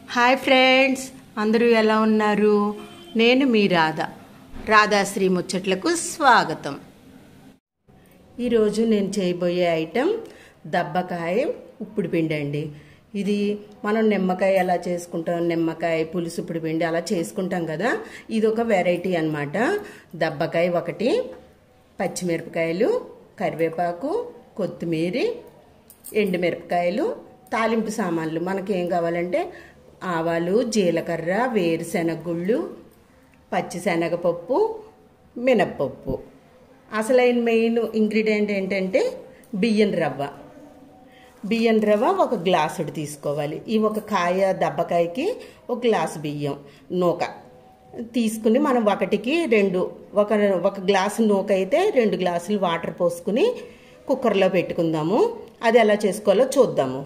hi friends అందరూ ఎలా ఉన్నారు నేను మీ రాధ రాధాశ్రీ ముచ్చట్లకు స్వాగతం ఈరోజు నేను చేయబోయే ఐటెం దబ్బకాయ ఉప్పుడు పిండి అండి ఇది మనం నిమ్మకాయ ఎలా చేసుకుంటాం నిమ్మకాయ పులుసు ఉప్పుడు పిండి అలా చేసుకుంటాం కదా ఇది ఒక వెరైటీ అనమాట దబ్బకాయ ఒకటి పచ్చిమిరపకాయలు కరివేపాకు కొత్తిమీర ఎండుమిరపకాయలు తాలింపు సామాన్లు మనకి ఏం కావాలంటే ఆవాలు జీలకర్ర వేరుశెనగ గుళ్ళు పచ్చిశనగపప్పు మినప్పప్పు అసలైన మెయిన్ ఇంగ్రీడియంట్ ఏంటంటే బియ్యం రవ్వ బియ్యం రవ్వ ఒక గ్లాసుడు తీసుకోవాలి ఈ ఒక కాయ దబ్బకాయకి ఒక గ్లాసు బియ్యం నూక తీసుకుని మనం ఒకటికి రెండు ఒక ఒక గ్లాసు నూక అయితే రెండు గ్లాసులు వాటర్ పోసుకుని కుక్కర్లో పెట్టుకుందాము అది ఎలా చేసుకోవాలో చూద్దాము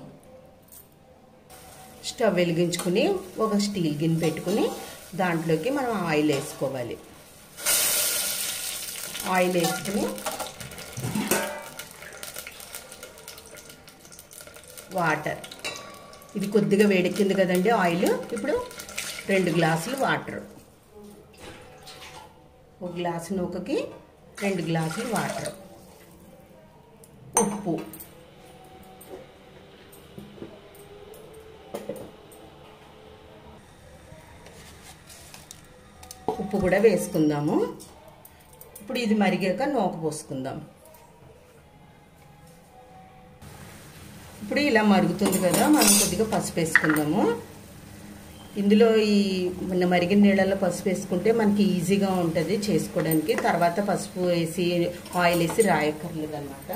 స్టవ్ వెలిగించుకుని ఒక స్టీల్ గిన్నె పెట్టుకుని దాంట్లోకి మనం ఆయిల్ వేసుకోవాలి ఆయిల్ వేసుకుని వాటర్ ఇది కొద్దిగా వేడెక్కింది కదండి ఆయిల్ ఇప్పుడు రెండు గ్లాసులు వాటర్ ఒక గ్లాసు నూకకి రెండు గ్లాసులు వాటర్ ఉప్పు ఉప్పు కూడా వేసుకుందాము ఇప్పుడు ఇది మరిగాక నూక పోసుకుందాం ఇప్పుడు ఇలా మరుగుతుంది కదా మనం కొద్దిగా పసుపు వేసుకుందాము ఇందులో ఈ మన మరిగిన నీళ్ళలో పసుపు వేసుకుంటే మనకి ఈజీగా ఉంటుంది చేసుకోవడానికి తర్వాత పసుపు వేసి ఆయిల్ వేసి రాయక్కర్లేదు అనమాట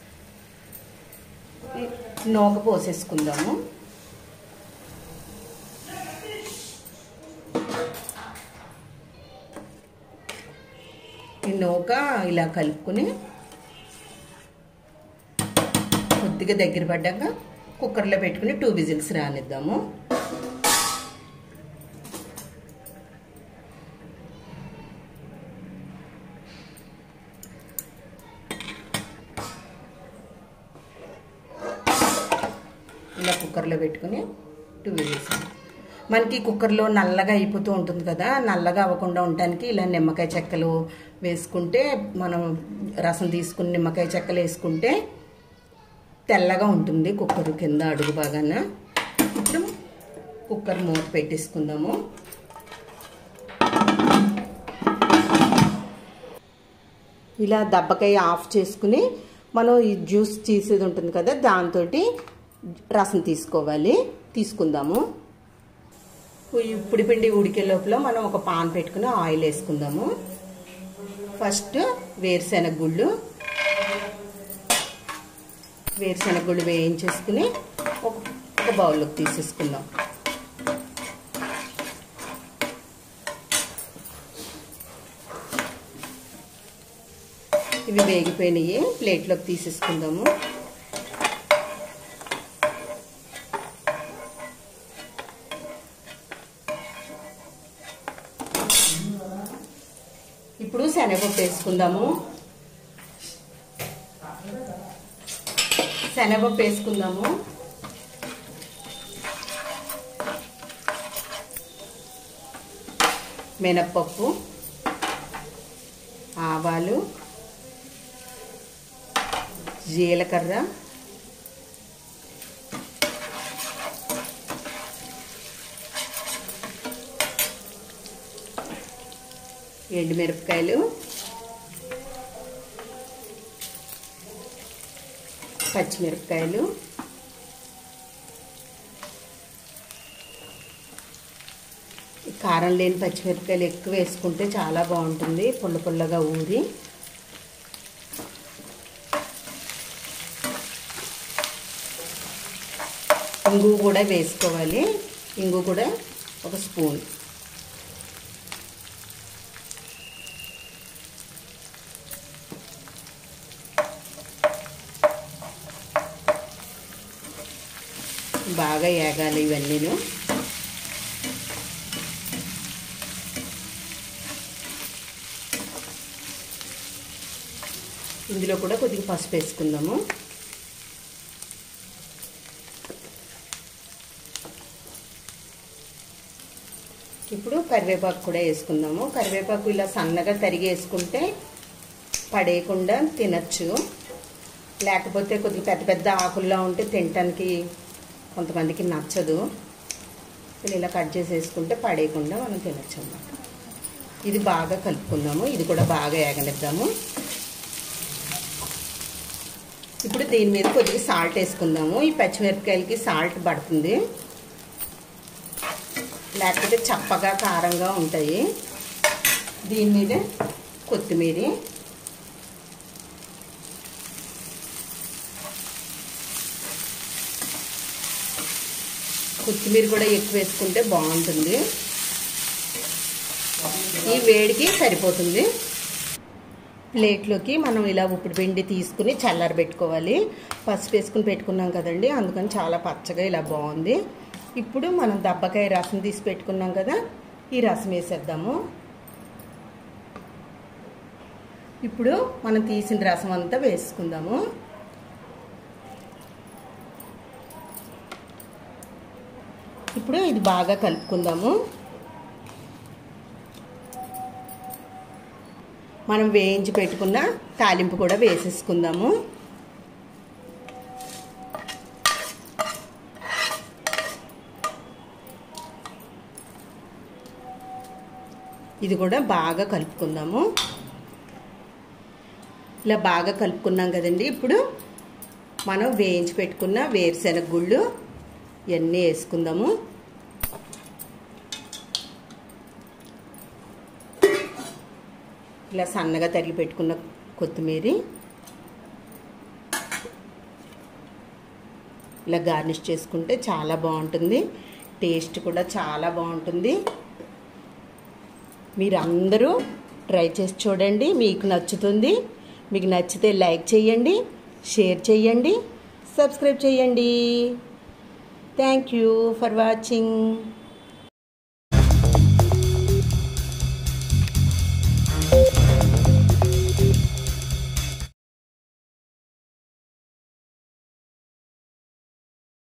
నూక పోసేసుకుందాము ఈ నూక ఇలా కలుపుకుని కొద్దిగా దగ్గర పడ్డాక కుక్కర్లో పెట్టుకుని టూ విజిల్స్ రానిద్దాము ఇలా కుక్కర్లో పెట్టుకుని టూ విజిల్స్ మనకి కుక్కర్లో నల్లగా అయిపోతూ ఉంటుంది కదా నల్లగా అవ్వకుండా ఉండటానికి ఇలా నిమ్మకాయ చెక్కలు వేసుకుంటే మనం రసం తీసుకుని నిమ్మకాయ చెక్కలు వేసుకుంటే తెల్లగా ఉంటుంది కుక్కర్ కింద అడుగు బాగాన ఇప్పుడు కుక్కర్ మూత పెట్టేసుకుందాము ఇలా దబ్బకాయ ఆఫ్ చేసుకుని మనం ఈ జ్యూస్ తీసేది ఉంటుంది కదా దాంతో రసం తీసుకోవాలి తీసుకుందాము ఇప్పుడు పిండి ఉడికే లోపల మనం ఒక పాన్ పెట్టుకుని ఆయిల్ వేసుకుందాము ఫస్ట్ వేరుశెనగ గుళ్ళు వేరుశెనగ గుళ్ళు వేయించేసుకుని ఒక ఒక బౌల్లోకి తీసేసుకుందాం ఇవి వేగిపోయినాయి ప్లేట్లోకి తీసేసుకుందాము ఇప్పుడు శనగపప్పు వేసుకుందాము శనగపప్పు వేసుకుందాము మినప్పప్పు ఆవాలు జీలకర్ర ఎండుమిరపకాయలు పచ్చిమిరపకాయలు కారం లేని పచ్చిమిరపకాయలు ఎక్కువ వేసుకుంటే చాలా బాగుంటుంది పుల్ల పుల్లగా ఊరి ఇంగు కూడా వేసుకోవాలి ఇంగు కూడా ఒక స్పూన్ బాగా ఏగాలి ఇవన్నీను ఇందులో కూడా కొద్దిగా పసుపు వేసుకుందాము ఇప్పుడు కరివేపాకు కూడా వేసుకుందాము కరివేపాకు ఇలా సన్నగా తరిగి వేసుకుంటే పడేయకుండా తినచ్చు లేకపోతే కొద్దిగా పెద్ద పెద్ద ఆకుల్లో ఉంటే తినటానికి కొంతమందికి నచ్చదు ఇలా కట్ చేసి వేసుకుంటే పడేయకుండా మనం తినచ్చు అన్నమాట ఇది బాగా కలుపుకుందాము ఇది కూడా బాగా ఏగనిద్దాము ఇప్పుడు దీని మీద కొద్దిగా సాల్ట్ వేసుకుందాము ఈ పచ్చిమిరపకాయలకి సాల్ట్ పడుతుంది లేకపోతే చప్పగా కారంగా ఉంటాయి దీని మీద కొత్తిమీర కొత్తిమీర కూడా ఎక్కువ వేసుకుంటే బాగుంటుంది ఈ వేడికి సరిపోతుంది ప్లేట్లోకి మనం ఇలా ఉప్పుడు పిండి తీసుకుని చల్లారబెట్టుకోవాలి పసుపు వేసుకుని పెట్టుకున్నాం కదండి అందుకని చాలా పచ్చగా ఇలా బాగుంది ఇప్పుడు మనం దబ్బకాయ రసం తీసి పెట్టుకున్నాం కదా ఈ రసం వేసేద్దాము ఇప్పుడు మనం తీసిన రసం అంతా వేసుకుందాము ఇప్పుడు ఇది బాగా కలుపుకుందాము మనం వేయించి పెట్టుకున్న తాలింపు కూడా వేసేసుకుందాము ఇది కూడా బాగా కలుపుకుందాము ఇలా బాగా కలుపుకున్నాం కదండి ఇప్పుడు మనం వేయించి పెట్టుకున్న వేరుశెనగ గుళ్ళు ఇవన్నీ వేసుకుందాము ఇలా సన్నగా తరిగి పెట్టుకున్న కొత్తిమీర ఇలా గార్నిష్ చేసుకుంటే చాలా బాగుంటుంది టేస్ట్ కూడా చాలా బాగుంటుంది మీరు అందరూ ట్రై చేసి చూడండి మీకు నచ్చుతుంది మీకు నచ్చితే లైక్ చేయండి షేర్ చేయండి సబ్స్క్రైబ్ చేయండి థ్యాంక్ యూ ఫర్ వాచింగ్